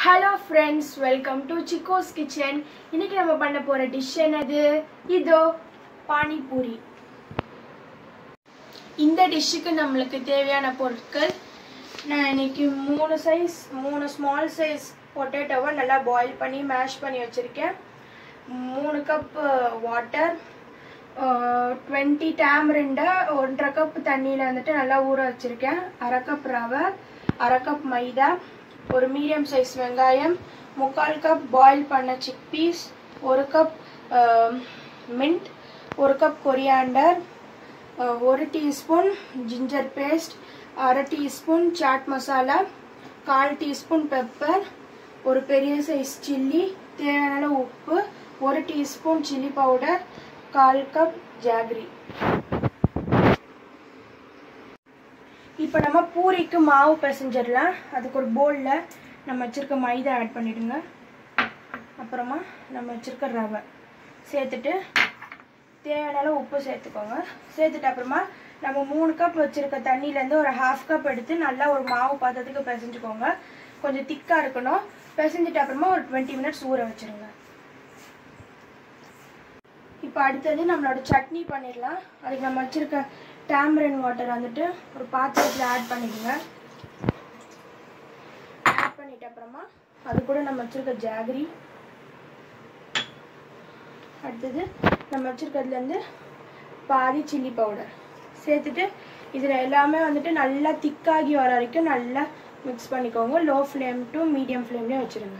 hello friends welcome to சிக்கோஸ் kitchen இன்னைக்கு நம்ம பண்ண போற டிஷ் என்னது இதோ பானிபூரி இந்த டிஷ்ஷுக்கு நம்மளுக்கு தேவையான பொருட்கள் நான் இன்னைக்கு மூணு சைஸ் மூணு ஸ்மால் சைஸ் பொட்டேட்டோவை நல்லா பாயில் பண்ணி மேஷ் பண்ணி வச்சுருக்கேன் மூணு கப் வாட்டர் டுவெண்ட்டி டேம்ரிண்டை ஒன்றரை கப் தண்ணியில் வந்துட்டு நல்லா ஊற வச்சுருக்கேன் அரை கப் ரவை அரை கப் மைதா ஒரு மீடியம் சைஸ் வெங்காயம் முக்கால் கப் பாயில் பண்ண சிக் பீஸ் ஒரு கப் மின்ட் ஒரு கப் கொரியாண்டர் ஒரு டீஸ்பூன் ஜிஞ்சர் பேஸ்ட் அரை டீஸ்பூன் சாட் மசாலா கால் டீஸ்பூன் பெப்பர் ஒரு பெரிய சைஸ் சில்லி தேவையான உப்பு ஒரு டீஸ்பூன் சில்லி பவுடர் கால் கப் ஜாகரி இப்போ நம்ம பூரிக்கு மாவு பிசைஞ்சிடலாம் அதுக்கு ஒரு பவுலில் நம்ம வச்சுருக்க மைதா ஆட் பண்ணிவிடுங்க அப்புறமா நம்ம வச்சுருக்க ரவை சேர்த்துட்டு தேவையான அளவு உப்பு சேர்த்துக்கோங்க சேர்த்துட்டு அப்புறமா நம்ம மூணு கப் வச்சுருக்க தண்ணியிலேருந்து ஒரு ஹாஃப் கப் எடுத்து நல்லா ஒரு மாவு பதத்துக்கு பிசைஞ்சுக்கோங்க கொஞ்சம் திக்காக இருக்கணும் பிசைஞ்சிட்டு அப்புறமா ஒரு டுவெண்ட்டி மினிட்ஸ் ஊற வச்சுருங்க இப்போ அடுத்தது நம்மளோட சட்னி பண்ணிடலாம் அதுக்கு நம்ம வச்சுருக்க டேம்ரன் வாட்டர் வந்துட்டு ஒரு பாத்திரத்தில் ஆட் பண்ணிடுங்க ஆட் பண்ணிட்ட அப்புறமா அது கூட நம்ம வச்சுருக்க ஜாகரி அடுத்தது நம்ம வச்சுருக்கிறதுலேருந்து பாதி சில்லி பவுடர் சேர்த்துட்டு இதில் எல்லாமே வந்துட்டு நல்லா திக்காகி வர வரைக்கும் நல்லா மிக்ஸ் பண்ணிக்கோங்க லோ ஃப்ளேம் டு மீடியம் ஃப்ளேம்லேயே வச்சுருங்க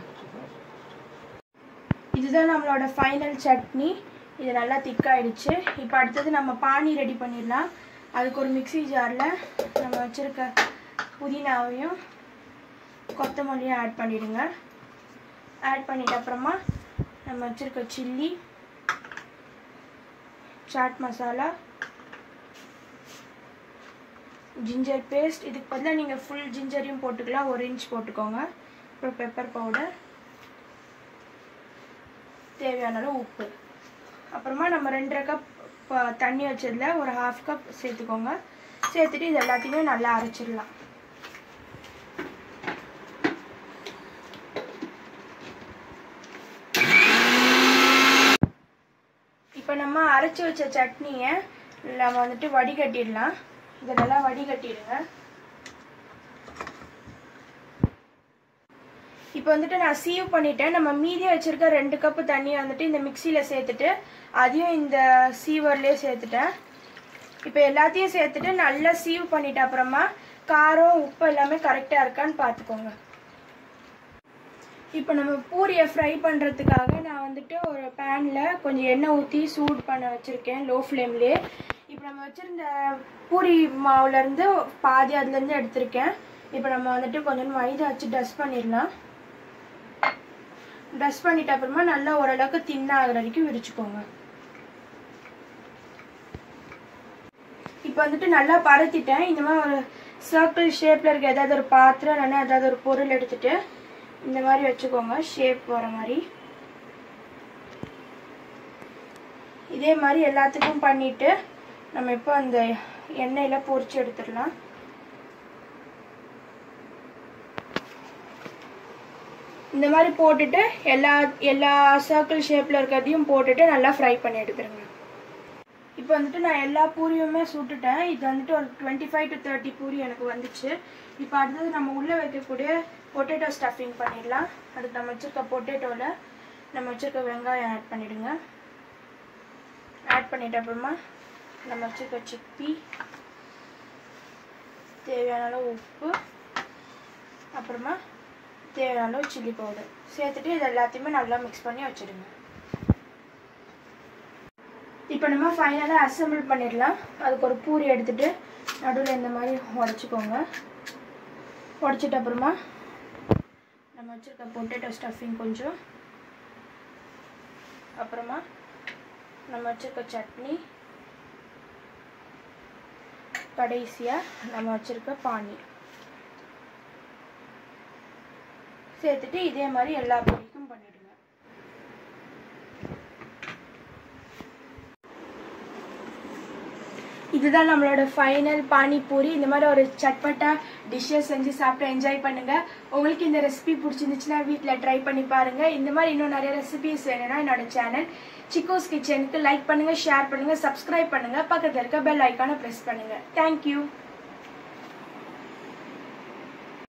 இதுதான் நம்மளோட ஃபைனல் சட்னி இது நல்லா திக்காயிடுச்சு இப்போ அடுத்தது நம்ம பானி ரெடி பண்ணிடலாம் அதுக்கு ஒரு மிக்சி ஜாரில் நம்ம வச்சுருக்க புதினாவையும் கொத்தமல்லியும் ஆட் பண்ணிடுங்க ஆட் பண்ணிட்ட அப்புறமா நம்ம வச்சுருக்க chilli chaat masala ginger paste இதுக்கு பதிலாக நீங்கள் ஃபுல் ஜிஞ்சரையும் போட்டுக்கலாம் ஒரு இன்ச் போட்டுக்கோங்க அப்புறம் பெப்பர் பவுடர் தேவையான அளவு உப்பு அப்புறமா நம்ம ரெண்டரை கப் தண்ணி வச்சதுல ஒரு ஹாஃப் கப் சேர்த்துக்கோங்க சேர்த்துட்டு இது எல்லாத்தையுமே நல்லா அரைச்சிடலாம் இப்போ நம்ம அரைச்சி வச்ச சட்னியை நம்ம வந்துட்டு வடிகட்டிடலாம் இதை நல்லா வடிகட்டிடுங்க இப்போ வந்துட்டு நான் சீவ் பண்ணிட்டேன் நம்ம மீதி வச்சுருக்க ரெண்டு கப்பு தண்ணியை வந்துட்டு இந்த மிக்சியில் சேர்த்துட்டு அதையும் இந்த சீவர்லேயே சேர்த்துட்டேன் இப்போ எல்லாத்தையும் சேர்த்துட்டு நல்லா சீவ் பண்ணிட்ட அப்புறமா காரம் உப்பு எல்லாமே கரெக்டாக இருக்கான்னு பார்த்துக்கோங்க இப்போ நம்ம பூரியை ஃப்ரை பண்ணுறதுக்காக நான் வந்துட்டு ஒரு பேனில் கொஞ்சம் எண்ணெய் ஊற்றி சூட் பண்ண வச்சுருக்கேன் லோ ஃப்ளேம்லேயே இப்போ நம்ம வச்சுருந்த பூரி மாவுலேருந்து பாதி அதுலேருந்து எடுத்திருக்கேன் இப்போ நம்ம வந்துட்டு கொஞ்சம் மைதா வச்சு டஸ்ட் பண்ணிடலாம் டஸ்ட் பண்ணிட்ட அப்புறமா நல்லா ஓரளவுக்கு தின்னாகிற வரைக்கும் விரிச்சுக்கோங்க இப்போ வந்துட்டு நல்லா பரத்திட்டேன் இந்த மாதிரி ஒரு சர்க்கிள் ஷேப்பில் இருக்க ஏதாவது ஒரு பாத்திரம் இல்லைன்னா ஏதாவது ஒரு பொருள் எடுத்துட்டு இந்த மாதிரி வச்சுக்கோங்க ஷேப் வர மாதிரி இதே மாதிரி எல்லாத்துக்கும் பண்ணிட்டு நம்ம இப்போ அந்த எண்ணெயில் பொரிச்சு எடுத்துடலாம் இந்த மாதிரி போட்டுட்டு எல்லா எல்லா சர்க்கிள் ஷேப்பில் இருக்கிறதையும் போட்டுட்டு நல்லா ஃப்ரை பண்ணி எடுத்துருங்க இப்போ வந்துட்டு நான் எல்லா பூரியுமே சுட்டுட்டேன் இது வந்துட்டு ஒரு twenty five to thirty puri எனக்கு வந்துச்சு இப்போ அடுத்தது நம்ம உள்ளே வைக்கக்கூடிய பொட்டேட்டோ ஸ்டஃபிங் பண்ணிடலாம் அதுக்கு நம்ம வச்சுருக்க பொட்டேட்டோவில் நம்ம வச்சுருக்க வெங்காயம் ஆட் பண்ணிவிடுங்க ஆட் பண்ணிட்ட அப்புறமா நம்ம வச்சுருக்க சிப்பி தேவையான அளவு உப்பு அப்புறமா தேவையான அளவு சில்லி பவுடர் சேர்த்துட்டு இது எல்லாத்தையுமே நல்லா மிக்ஸ் பண்ணி வச்சுடுங்க இப்போ நம்ம ஃபைனலாக அசம்பிள் பண்ணிடலாம் அதுக்கு ஒரு பூரி எடுத்துட்டு நடுவில் இந்த மாதிரி உடச்சிக்கோங்க உடச்சிட்ட அப்புறமா நம்ம வச்சுருக்க பொட்டேட்டோ ஸ்டஃபிங் கொஞ்சம் அப்புறமா நம்ம வச்சுருக்க சட்னி கடைசியாக நம்ம வச்சுருக்க பானி சேர்த்துட்டு இதே மாதிரி எல்லா பொடிக்கும் பண்ணிடுங்க இதுதான் நம்மளோட ஃபைனல் பானிபூரி இந்த மாதிரி ஒரு சட்பட்டா டிஷ்ஷஸ் செஞ்சு சாப்பிட்டு என்ஜாய் பண்ணுங்க உங்களுக்கு இந்த ரெசிபி பிடிச்சிருந்துச்சுன்னா வீட்டில் ட்ரை பண்ணி பாருங்க இந்த மாதிரி இன்னும் நிறைய ரெசிபிஸ் வேணும்னா என்னோட சேனல் சிக்கோஸ் கிச்சனுக்கு லைக் பண்ணுங்க ஷேர் பண்ணுங்க சப்ஸ்கிரைப் பண்ணுங்க பக்கத்தில் இருக்க பெல் ஐக்கானை ப்ரெஸ் பண்ணுங்க தேங்க்யூ